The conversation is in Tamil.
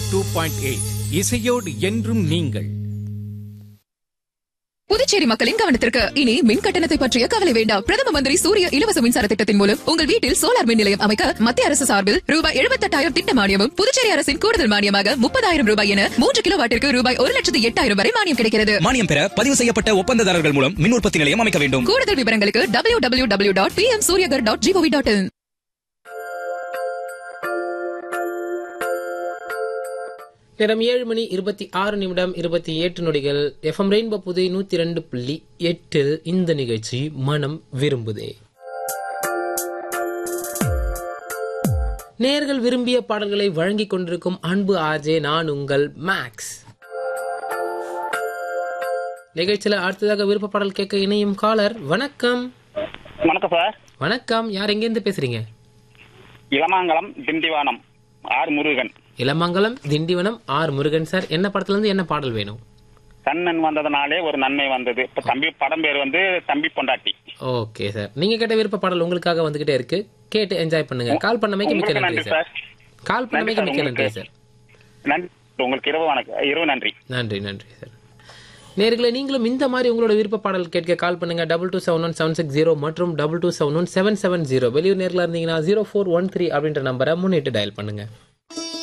டூ பாயிண்ட் எயிட் இசையோடு என்றும் நீங்கள் புதுச்சேரி மக்களின் கவனத்திற்கு இனி மின் கட்டணத்தை பற்றிய கவலை வேண்டாம் பிரதம மந்திரி சூரிய இலவச மின்சார திட்டத்தின் மூலம் உங்கள் வீட்டில் சோலார் மின் நிலையம் அமைக்க மத்திய அரசு சார்பில் ரூபாய் எழுபத்தெட்டாயிரம் திட்ட மானியமும் புதுச்சேரி அரசின் கூடுதல் மானியமாக முப்பதாயிரம் ரூபாய் என மூன்று கிலோ வாட்டிற்கு ரூபாய் ஒரு லட்சத்து எட்டாயிரம் வரை மானியம் கிடைக்கிறது மானியம் பெற பதிவு செய்யப்பட்ட ஒப்பந்ததாரர்கள் மூலம் மின் உற்பத்தி நிலையம் அமைக்க வேண்டும் கூடுதல் விவரங்களுக்கு W W W dot P M Suryaghar dot gov dot in நேரம் ஏழு மணி இருபத்தி ஆறு நிமிடம் இருபத்தி எட்டு நொடிகள் எஃப்எம் ரெயின்போ புதை நூத்தி ரெண்டு புள்ளி எட்டில் இந்த நிகழ்ச்சி மனம் விரும்புதே நேர்கள் விரும்பிய பாடல்களை வழங்கிக் கொண்டிருக்கும் அன்பு ஆர்ஜே நான் உங்கள் மேக்ஸ் நிகழ்ச்சியில அடுத்ததாக விருப்ப பாடல் கேட்க இணையும் காலர் வணக்கம் வணக்கம் சார் வணக்கம் யார் எங்கேருந்து பேசுறீங்க Ilamangalam Tindivanam R Murugan Ilamangalam Tindivanam R Murugan sir என்ன படத்துல இருந்து என்ன பாடல் வேணும் கண்ணன் வந்ததுனாலே ஒரு நன்மை வந்தது இப்ப தம்பி படம் பேர் வந்து தம்பி பொண்டாட்டி ஓகே சார் நீங்க கேட்ட விருப்ப பாடல் உங்களுக்காக வந்துகிட்டே இருக்கு கேட்டு என்ஜாய் பண்ணுங்க கால் பண்ணமைக்கு மிக்க உங்களுக்கு நன்றி நன்றி சார் சார் கால் பண்ணமைக்கு மிக்க நன்றி உங்களுக்கு. சார் நன்றி உங்களுக்கு இரவு வணக்கம் இரவு நன்றி நன்றி நன்றி சார் நேர்களை நீங்களும் இந்த மாதிரி உங்களோட விருப்ப பாடல் கேட்க கால் பண்ணுங்க double two seven one seven six zero மற்றும் double two seven one seven seven zero வெளியூர் நேரில் இருந்தீங்கன்னா ஜீரோ ஃபோர் ஒன் த்ரீ அப்படின்ற நம்பரை முன்னிட்டு டயல் பண்ணுங்க